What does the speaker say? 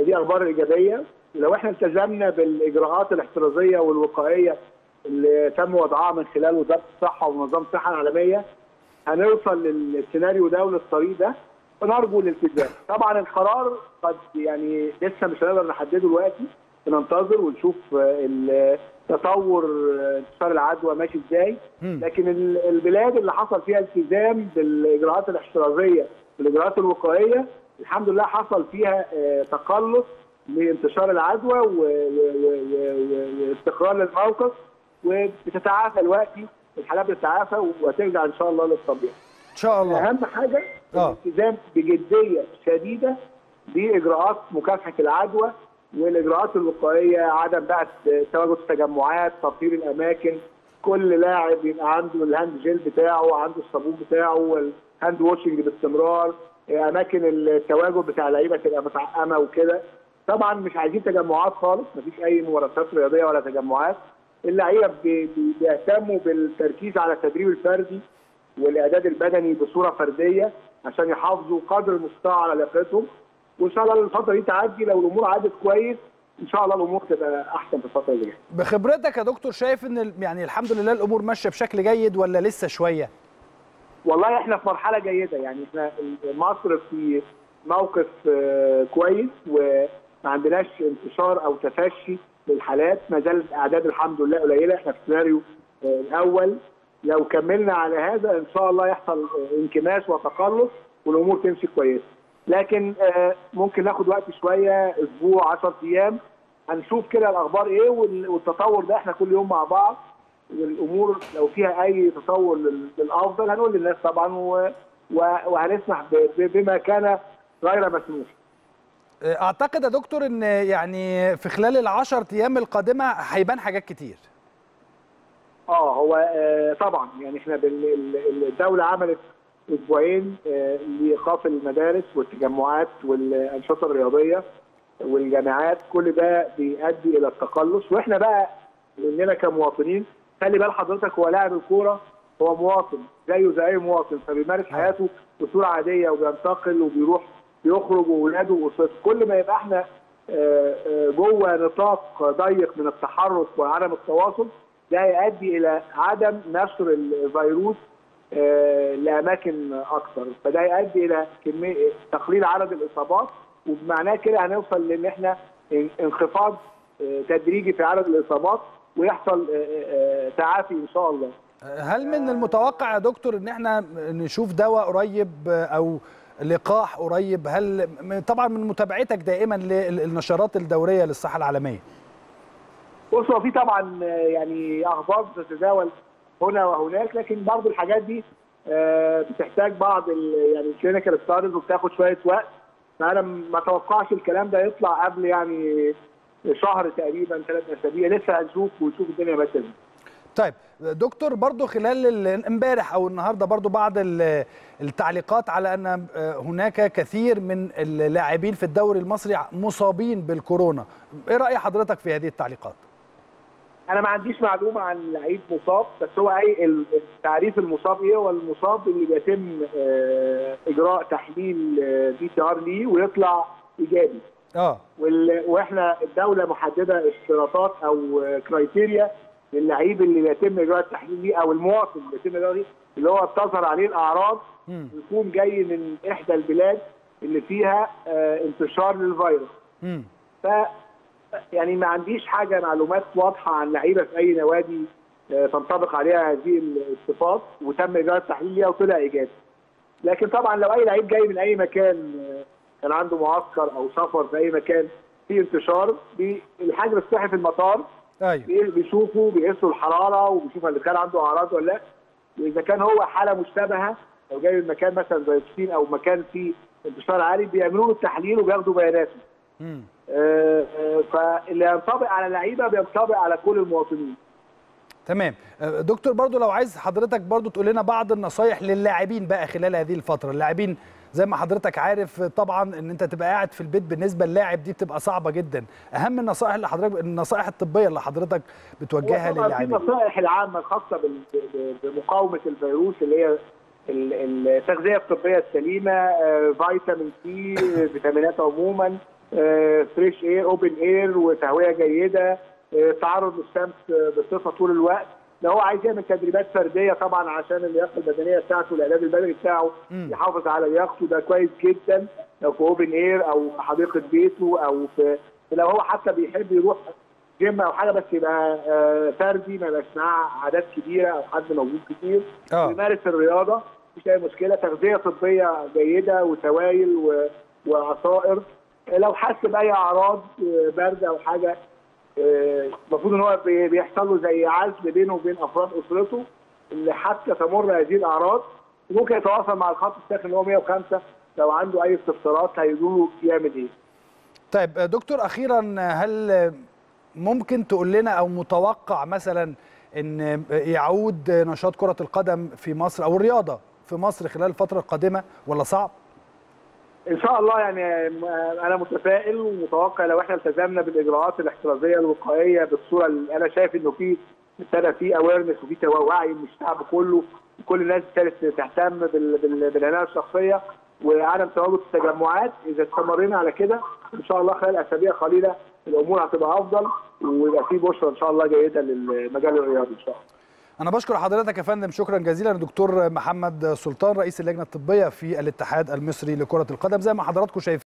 دي اخبار ايجابيه لو احنا التزمنا بالاجراءات الاحترازيه والوقائيه اللي تم وضعها من خلال وزاره الصحه ومنظمه الصحه العالميه هنوصل للسيناريو ده وللطريق ده ونرجو الالتزام. طبعا القرار قد يعني لسه مش هنقدر نحدده دلوقتي بننتظر ونشوف تطور انتشار العدوى ماشي ازاي لكن البلاد اللي حصل فيها التزام بالاجراءات الاحترازيه والاجراءات الوقائيه الحمد لله حصل فيها تقلص لانتشار العدوى واستقرار للموقف وبتتعافى دلوقتي الحالات بتتعافى وهترجع ان شاء الله للطبيعه. ان شاء الله. اهم حاجه الالتزام بجديه شديده باجراءات مكافحه العدوى والاجراءات الوقائيه عدم بقى تواجد التجمعات تطهير الاماكن كل لاعب يبقى عنده الهاند جيل بتاعه عنده الصابون بتاعه والهاند واشنج باستمرار اماكن التواجد بتاع اللعيبه تبقى متعقمه وكده طبعا مش عايزين تجمعات خالص مفيش اي ممارسات رياضيه ولا تجمعات اللعيبه بيهتموا بالتركيز على التدريب الفردي والاعداد البدني بصوره فرديه عشان يحافظوا قدر المستطاع على لياقتهم وان شاء الله الفتره دي تعدي لو الامور عدت كويس ان شاء الله الامور تبقى احسن في الفتره اللي جايه. بخبرتك يا دكتور شايف ان يعني الحمد لله الامور ماشيه بشكل جيد ولا لسه شويه؟ والله احنا في مرحله جيده يعني احنا مصر في موقف كويس وما عندناش انتشار او تفشي للحالات ما زالت الاعداد الحمد لله قليله احنا في السيناريو الاول لو كملنا على هذا ان شاء الله يحصل انكماش وتقلص والامور تمشي كويسه لكن ممكن ناخد وقت شويه اسبوع 10 ايام هنشوف كده الاخبار ايه والتطور ده احنا كل يوم مع بعض والامور لو فيها اي تطور للافضل هنقول للناس طبعا وهنسمح بما كان غير مسموح. اعتقد يا دكتور ان يعني في خلال العشر ايام القادمه هيبان حاجات كتير. اه هو طبعا يعني احنا الدوله عملت اسبوعين لايقاف المدارس والتجمعات والانشطه الرياضيه والجامعات كل ده بيؤدي الى التقلص واحنا بقى مننا كمواطنين خلي بال حضرتك هو لاعب الكوره هو مواطن زيه زي اي مواطن فبيمارس حياته بصوره عاديه وبينتقل وبيروح بيخرج واولاده واسرته كل ما يبقى احنا جوه نطاق ضيق من التحرك وعدم التواصل ده يؤدي الى عدم نشر الفيروس لاماكن اكثر فده يؤدي الى كميه تقليل عدد الاصابات وبمعناه كده هنوصل لان احنا انخفاض تدريجي في عدد الاصابات ويحصل تعافي ان شاء الله. هل من المتوقع يا دكتور ان احنا نشوف دواء قريب او لقاح قريب هل طبعا من متابعتك دائما للنشرات الدوريه للصحه العالميه؟ بص هو في طبعا يعني اخبار بتتداول هنا وهناك لكن برضه الحاجات دي بتحتاج بعض يعني الكلينيكال ستاديز وبتاخد شويه وقت فانا ما اتوقعش الكلام ده يطلع قبل يعني شهر تقريبا ثلاث اسابيع لسه هنشوف ونشوف الدنيا ماشيه ازاي. طيب دكتور برضو خلال امبارح او النهارده برضو بعض التعليقات على ان هناك كثير من اللاعبين في الدوري المصري مصابين بالكورونا ايه راي حضرتك في هذه التعليقات انا ما عنديش معلومه عن لعيب مصاب بس هو اي تعريف المصاب ايه هو المصاب اللي بيتم اجراء تحليل بي سي ار ليه ويطلع ايجابي اه واحنا الدوله محدده اشتراطات او كرايتيريا للعيب اللي بيتم اجراء التحليل ليه او المواطن اللي بيتم اجراء اللي هو بتظهر عليه الاعراض يكون جاي من احدى البلاد اللي فيها آه انتشار للفيروس. امم ف يعني ما عنديش حاجه معلومات واضحه عن لعيبه في اي نوادي آه تنطبق عليها هذه الصفات وتم اجراء التحليل ليها وطلع ايجابي. لكن طبعا لو اي لعيب جاي من اي مكان آه كان عنده معسكر او سفر في اي مكان في انتشار الحجر الصحي في المطار ايوه بيشوفوا بيقيسوا الحراره وبيشوفوا اذا كان عنده اعراض ولا لا واذا كان هو حاله مشتبهه لو جاي من مكان مثلا زي الصين او مكان فيه انتشار عالي بيعملوا له التحليل وبياخدوا بياناته. امم آه آه فاللي ينطبق على اللعيبه بينطبق على كل المواطنين. تمام دكتور برضو لو عايز حضرتك برضو تقول لنا بعض النصايح للاعبين بقى خلال هذه الفتره اللاعبين زي ما حضرتك عارف طبعا ان انت تبقى قاعد في البيت بالنسبه للاعب دي بتبقى صعبه جدا اهم النصائح اللي حضرتك النصائح الطبيه اللي حضرتك بتوجهها للاعبين النصائح العامه الخاصه بمقاومه الفيروس اللي هي التغذيه الطبيه السليمه فيتامين سي فيتامينات عموما فريش اير اوبن اير وتهويه جيده آه، تعرض للشمس آه، بصفه طول الوقت لو هو عايز يعمل تدريبات فرديه طبعا عشان اللياقه البدنيه بتاعته والاعداد البدني بتاعه مم. يحافظ على لياقته ده كويس جدا لو في اوبن اير او في حديقه بيته او في لو هو حتى بيحب يروح جيم او حاجه بس يبقى آه، فردي ما يبقاش معاه عادات كبيره او حد موجود كتير اه يمارس الرياضه مفيش اي مشكله تغذيه طبيه جيده وسوائل و- وعصائر لو حس باي اعراض آه، برد او حاجه آه، المفروض ان هو بي- بيحصل له زي عزل بينه وبين افراد اسرته اللي حتى تمر هذه الاعراض ممكن يتواصل مع الخط الساخن اللي هو 105 لو عنده اي استفسارات هيقولوا له يعمل ايه طيب دكتور اخيرا هل ممكن تقول لنا او متوقع مثلا ان يعود نشاط كره القدم في مصر او الرياضه في مصر خلال الفتره القادمه ولا صعب؟ ان شاء الله يعني انا متفائل ومتوقع لو احنا التزمنا بالاجراءات الاحترازيه الوقائيه بالصوره اللي انا شايف انه في ابتدى في اويرنس وفي تو- وعي من الشعب كله كل الناس ابتدت تهتم بال- بال- بالعنايه الشخصيه وعدم تواجد التجمعات اذا استمرينا على كده ان شاء الله خلال اسابيع قليله الامور هتبقى افضل ويبقى في بشرى ان شاء الله جيده للمجال الرياضي ان شاء الله انا بشكر حضرتك يا فندم شكرا جزيلا دكتور محمد سلطان رئيس اللجنه الطبيه في الاتحاد المصري لكره القدم زي ما حضراتكم شايفين